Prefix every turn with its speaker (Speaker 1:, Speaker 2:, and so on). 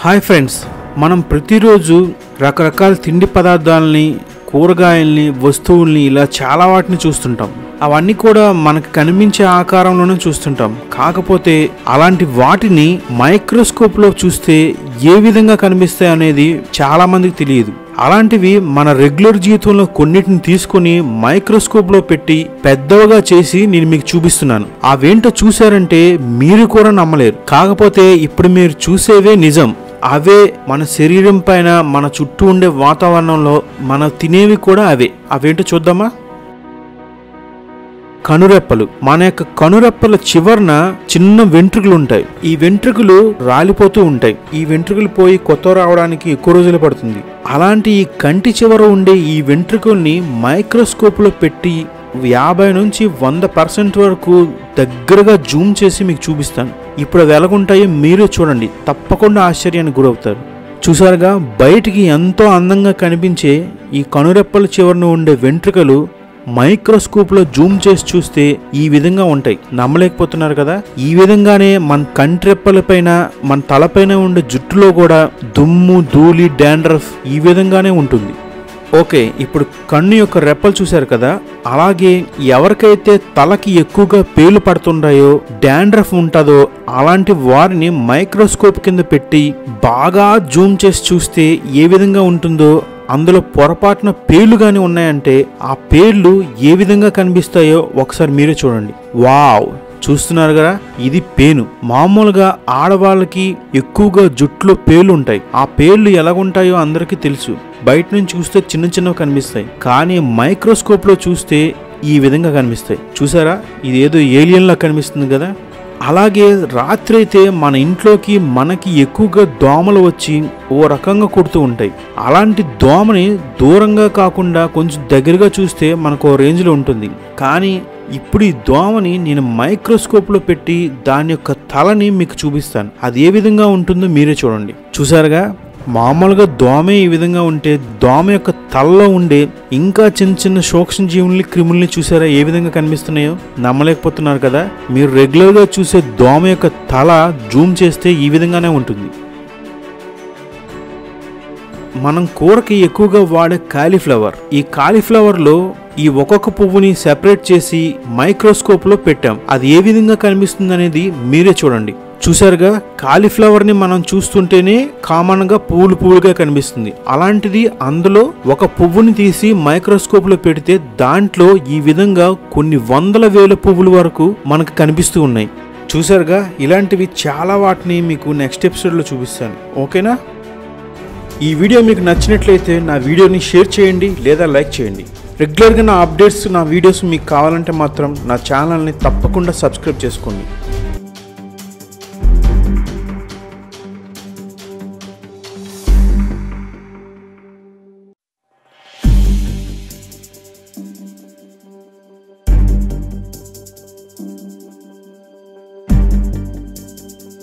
Speaker 1: hi friends మనం ప్రతిరోజు రకరకాల తిండి పదార్థాలని కూరగాయల్ని వస్తువుల్ని ఇలా చాలా వాటిని చూస్తుంటాం అవన్నీ కూడా మనకు కనిపించే ఆకారంలోనే చూస్తుంటాం కాకపోతే అలాంటి వాటిని మైక్రోస్కోప్లో చూస్తే ఏ విధంగా కనిపిస్తాయి అనేది చాలా మందికి తెలియదు అలాంటివి మన రెగ్యులర్ జీవితంలో కొన్నిటిని తీసుకొని మైక్రోస్కోప్లో పెట్టి పెద్దవిగా చేసి నేను మీకు చూపిస్తున్నాను అవేంటో చూసారంటే మీరు కూడా నమ్మలేరు కాకపోతే ఇప్పుడు మీరు చూసేవే నిజం అవే మన శరీరం పైన మన చుట్టూ ఉండే వాతావరణంలో మన తినేవి కూడా అవే అవేంటో చూద్దామా కనురెప్పలు మన యొక్క కనురెప్పల చివరన చిన్న వెంట్రుకలు ఉంటాయి ఈ వెంట్రుకలు రాలిపోతూ ఉంటాయి ఈ వెంట్రుకలు పోయి కొత్త రావడానికి ఎక్కువ రోజులు పడుతుంది అలాంటి ఈ కంటి చివర ఉండే ఈ వెంట్రుకల్ని మైక్రోస్కోప్లో పెట్టి యాభై నుంచి వంద పర్సెంట్ వరకు దగ్గరగా జూమ్ చేసి మీకు చూపిస్తాను ఇప్పుడు అవి ఎలాగుంటాయో మీరు చూడండి తప్పకుండా ఆశ్చర్యానికి గురవుతారు చూసారుగా బయటికి ఎంతో అందంగా కనిపించే ఈ కనురెప్పల చివరన ఉండే వెంట్రుకలు మైక్రోస్కోప్లో జూమ్ చేసి చూస్తే ఈ విధంగా ఉంటాయి నమ్మలేకపోతున్నారు కదా ఈ విధంగానే మన కంట్రెప్పలపైన మన తలపైన ఉండే జుట్టులో కూడా దుమ్ము ధూళి డాండ్రఫ్ ఈ విధంగానే ఉంటుంది ఓకే ఇప్పుడు కన్ను యొక్క రెప్పలు చూశారు కదా అలాగే ఎవరికైతే తలకి ఎక్కువగా పేలు పడుతుంటాయో డాండ్రఫ్ ఉంటుందో అలాంటి వారిని మైక్రోస్కోప్ కింద పెట్టి బాగా జూమ్ చేసి చూస్తే ఏ విధంగా ఉంటుందో అందులో పొరపాటున పేర్లు కానీ ఉన్నాయంటే ఆ పేర్లు ఏ విధంగా కనిపిస్తాయో ఒకసారి మీరే చూడండి వావ్ చూస్తున్నారు కదా ఇది పేను మామూలుగా ఆడవాళ్ళకి ఎక్కువగా జుట్టులో పేర్లు ఉంటాయి ఆ పేర్లు ఎలాగుంటాయో అందరికీ తెలుసు బయట నుంచి చూస్తే చిన్న చిన్నవి కనిపిస్తాయి కానీ మైక్రోస్కోప్లో చూస్తే ఈ విధంగా కనిపిస్తాయి చూసారా ఇది ఏదో ఏలియన్లా కనిపిస్తుంది కదా అలాగే రాత్రి అయితే మన ఇంట్లోకి మనకి ఎక్కువగా దోమలు వచ్చి ఓ రకంగా కుడుతూ ఉంటాయి అలాంటి దోమని దూరంగా కాకుండా కొంచెం దగ్గరగా చూస్తే మనకు ఓ రేంజ్లో ఉంటుంది కానీ ఇప్పుడు ఈ దోమని నేను మైక్రోస్కోప్లో పెట్టి దాని యొక్క తలని మీకు చూపిస్తాను అది ఏ విధంగా ఉంటుందో మీరే చూడండి చూసారుగా మామూలుగా దోమే ఈ విధంగా ఉంటే దోమ యొక్క తలలో ఉండే ఇంకా చిన్న చిన్న సూక్ష్మ జీవుల్ని క్రిముల్ని చూసారా ఏ విధంగా కనిపిస్తున్నాయో నమ్మలేకపోతున్నారు కదా మీరు రెగ్యులర్గా చూసే దోమ యొక్క తల జూమ్ చేస్తే ఈ విధంగానే ఉంటుంది మనం కూరకి ఎక్కువగా వాడే కాలీఫ్లవర్ ఈ కాలీఫ్లవర్లో ఈ ఒక్కొక్క పువ్వుని సెపరేట్ చేసి మైక్రోస్కోప్లో పెట్టాం అది ఏ విధంగా కనిపిస్తుంది అనేది మీరే చూడండి చూసారుగా కాలీఫ్లవర్ ని మనం చూస్తుంటేనే కామన్ గా పువ్వులు పువ్వులుగా కనిపిస్తుంది అలాంటిది అందులో ఒక పువ్వుని తీసి మైక్రోస్కోప్ లో పెడితే దాంట్లో ఈ విధంగా కొన్ని వందల వేల పువ్వుల వరకు మనకు కనిపిస్తూ ఉన్నాయి చూసారుగా ఇలాంటివి చాలా వాటిని మీకు నెక్స్ట్ ఎపిసోడ్ లో చూపిస్తాను ఓకేనా ఈ వీడియో మీకు నచ్చినట్లయితే నా వీడియోని షేర్ చేయండి లేదా లైక్ చేయండి రెగ్యులర్గా నా అప్డేట్స్ నా వీడియోస్ మీకు కావాలంటే మాత్రం నా ఛానల్ని తప్పకుండా సబ్స్క్రైబ్ చేసుకోండి